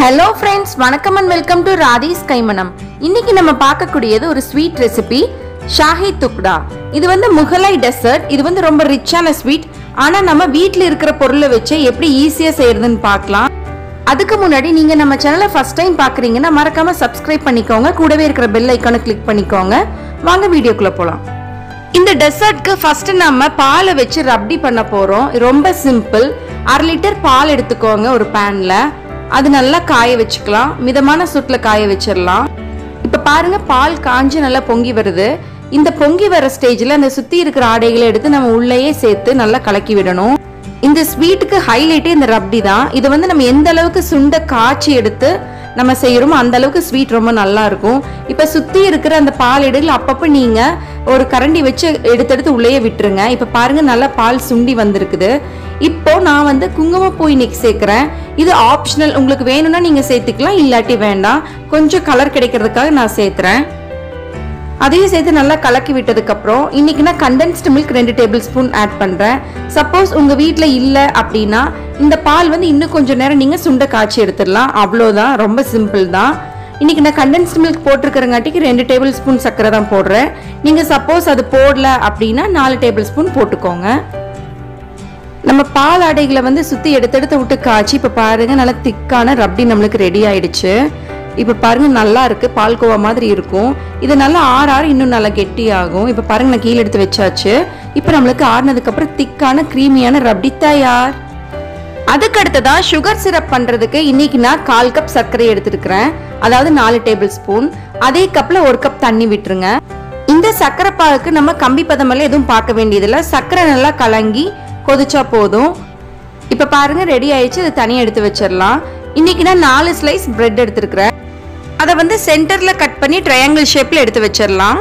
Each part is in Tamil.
ஹலோ ஃப்ரெண்ட்ஸ் வணக்கம் and welcome to Radhi's Kaimanam இன்னைக்கு நம்ம பார்க்கக்கூடியது ஒரு ஸ்வீட் ரெசிபி ஷாஹி துக்டா இது வந்து முகலாய் டெசர்ட் இது வந்து ரொம்ப ரிச்சான ஸ்வீட் ஆனா நம்ம வீட்டில் இருக்கிற பொருளை வச்சு எப்படி ஈஸியா செய்யறதுன்னு பார்க்கலாம் அதுக்கு முன்னாடி நீங்க நம்ம சேனலை ஃபர்ஸ்ட் டைம் பாக்குறீங்கன்னா மறக்காம சப்ஸ்கிரைப் பண்ணிக்கோங்க கூடவே இருக்கிற பெல் ஐக்கானை கிளிக் பண்ணிக்கோங்க வாங்க வீடியோக்குள்ள போலாம் இந்த டெசர்ட்க்கு ஃபர்ஸ்ட் நம்ம பாலை வச்சு ரப்டி பண்ண போறோம் ரொம்ப சிம்பிள் அரை லிட்டர் பால் எடுத்துக்கோங்க ஒரு பேன்ல அது நல்லா காய வச்சுக்கலாம் மிதமான சூட்டில் காய வச்சிடலாம் இப்போ பாருங்க பால் காஞ்சு நல்லா பொங்கி வருது இந்த பொங்கி வர ஸ்டேஜில் அந்த சுற்றி இருக்கிற ஆடைகளை எடுத்து நம்ம உள்ளேயே சேர்த்து நல்லா கலக்கி விடணும் இந்த ஸ்வீட்டுக்கு ஹைலைட்டே இந்த ரப்டி தான் இது வந்து நம்ம எந்த அளவுக்கு சுண்ட காய்ச்சி எடுத்து நம்ம செய்கிறோமோ அந்த அளவுக்கு ஸ்வீட் ரொம்ப நல்லா இருக்கும் இப்போ சுற்றி இருக்கிற அந்த பால் எடுகள் அப்பப்போ நீங்கள் ஒரு கரண்டி வச்சு எடுத்து எடுத்து உள்ளேயே விட்டுருங்க இப்போ பாருங்க நல்லா பால் சுண்டி வந்திருக்குது இப்போ நான் வந்து குங்குமப்பூ இன்னைக்கு சேர்க்குறேன் இது ஆப்ஷனல் உங்களுக்கு வேணும்னா நீங்கள் சேர்த்துக்கலாம் இல்லாட்டி வேண்டாம் கொஞ்சம் கலர் கிடைக்கிறதுக்காக நான் சேர்த்துறேன் அதையும் சேர்த்து நல்லா கலக்கி விட்டதுக்கப்புறம் இன்னைக்கு நான் கண்டென்ஸ்டு மில்க் ரெண்டு டேபிள் ஸ்பூன் ஆட் பண்ணுறேன் சப்போஸ் உங்கள் வீட்டில் இல்லை அப்படின்னா இந்த பால் வந்து இன்னும் கொஞ்சம் நேரம் நீங்கள் சுண்டை காய்ச்சி எடுத்துடலாம் அவ்வளோதான் ரொம்ப சிம்பிள் தான் இன்னைக்கு நான் கண்டென்ஸ்டு மில்க் போட்டிருக்கிறங்காட்டிக்கு ரெண்டு டேபிள் ஸ்பூன் சர்க்கரை தான் போடுறேன் நீங்கள் சப்போஸ் அது போடல அப்படின்னா நாலு டேபிள் ஸ்பூன் போட்டுக்கோங்க நம்ம பால் ஆடைகளை வந்து சுற்றி எடுத்து எடுத்து விட்டு காய்ச்சி இப்போ பாருங்க நல்லா திக்கான ரப்டி நம்மளுக்கு ரெடி ஆயிடுச்சு இப்போ பாருங்க நல்லா இருக்கு பால்கோவா மாதிரி இருக்கும் இது நல்லா ஆற ஆற இன்னும் நல்லா கெட்டி ஆகும் இப்போ பாருங்க நான் கீழே எடுத்து வச்சாச்சு இப்போ நம்மளுக்கு ஆறுனதுக்கு அப்புறம் திக்கான க்ரீமியான ரப்டி தயார் அதுக்கு அடுத்ததா சுகர் சிரப் பண்றதுக்கு இன்னைக்கு நான் கால் கப் சர்க்கரை எடுத்துருக்கிறேன் அதாவது நாலு டேபிள் ஸ்பூன் அதே கப்ல ஒரு கப் தண்ணி விட்டுருங்க இந்த சர்க்கரை பாகுக்கு நம்ம கம்பி பதமெல்லாம் எதுவும் பார்க்க வேண்டியதில்லை சர்க்கரை நல்லா கலங்கி கொதிச்சா போதும் இப்போ பாருங்க ரெடி ஆயிடுச்சு அதை தனியாக எடுத்து வச்சிடலாம் இன்னைக்கு நான் நாலு ஸ்லைஸ் பிரெட் எடுத்துருக்கிறேன் அதை வந்து சென்டர்ல கட் பண்ணி ட்ரையாங்கிள் ஷேப்ல எடுத்து வச்சிடலாம்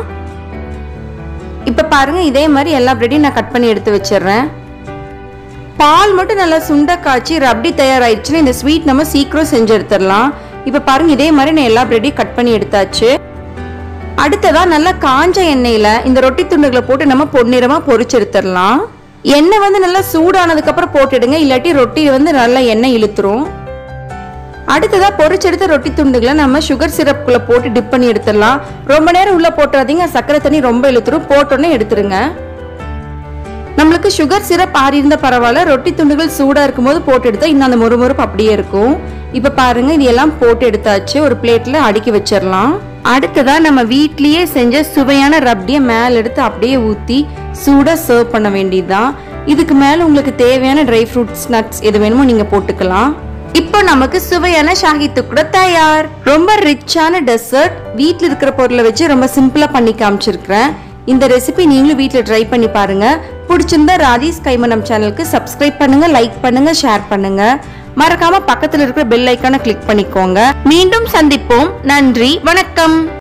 இப்போ பாருங்க இதே மாதிரி எல்லா பிரெட்டையும் நான் கட் பண்ணி எடுத்து வச்சிடுறேன் பால் மட்டும் நல்லா சுண்ட காய்ச்சி ரப்டி தயாராயிடுச்சுன்னா இந்த ஸ்வீட் நம்ம சீக்கிரம் செஞ்சு எடுத்துடலாம் இப்போ பாருங்க இதே மாதிரி நான் எல்லா பிரெட்டையும் கட் பண்ணி எடுத்தாச்சு அடுத்ததா நல்லா காஞ்ச எண்ணெயில இந்த ரொட்டி துண்டுகளை போட்டு நம்ம பொன்னிறமா பொரிச்சு எடுத்துடலாம் எண்ணெய் வந்து நல்லா சூடானதுக்கு அப்புறம் போட்டுடுங்க இல்லாட்டி ரொட்டி வந்து நல்லா எண்ணெய் இழுத்துரும் அடுத்ததா பொரிச்செடுத்த ரொட்டி துண்டுகளை நம்ம சுகர் சிரப்புக்குள்ள போட்டு டிப் பண்ணி எடுத்துடலாம் ரொம்ப நேரம் உள்ள போட்டுறாதீங்க சர்க்கரை தண்ணி ரொம்ப இழுத்துரும் போட்டோன்னே எடுத்துருங்க நம்மளுக்கு சுகர் சிரப் ஆறி இருந்தா பரவாயில்ல ரொட்டி துண்டுகள் சூடா இருக்கும்போது போட்டு எடுத்தா இன்னும் அந்த முறுமுறுப்பு அப்படியே இருக்கும் இப்ப பாருங்க இது எல்லாம் போட்டு எடுத்தாச்சு ஒரு பிளேட்ல அடுக்கி வச்சிடலாம் அடுத்ததா நம்ம வீட்லயே செஞ்ச சுவையான ரப்டியை மேல எடுத்து அப்படியே ஊத்தி சூடா சர்வ் பண்ண வேண்டியதுதான் இதுக்கு மேல உங்களுக்கு தேவையான ட்ரை ஃப்ரூட்ஸ் நட்ஸ் எது வேணுமோ நீங்க போட்டுக்கலாம் இப்போ நமக்கு சுவையான ஷாஹி துக்குட தயார் ரொம்ப ரிச்சான டெசர்ட் வீட்டில் இருக்கிற பொருளை வச்சு ரொம்ப சிம்பிளா பண்ணி காமிச்சிருக்கிறேன் இந்த ரெசிபி நீங்களும் வீட்டில் ட்ரை பண்ணி பாருங்க பிடிச்சிருந்தா ராதீஸ் கைமணம் சேனலுக்கு சப்ஸ்கிரைப் பண்ணுங்க லைக் பண்ணுங்க ஷேர் பண்ணுங்க மறக்காம பக்கத்தில் இருக்கிற பெல் ஐக்கானை கிளிக் பண்ணிக்கோங்க மீண்டும் சந்திப்போம் நன்றி வணக்கம்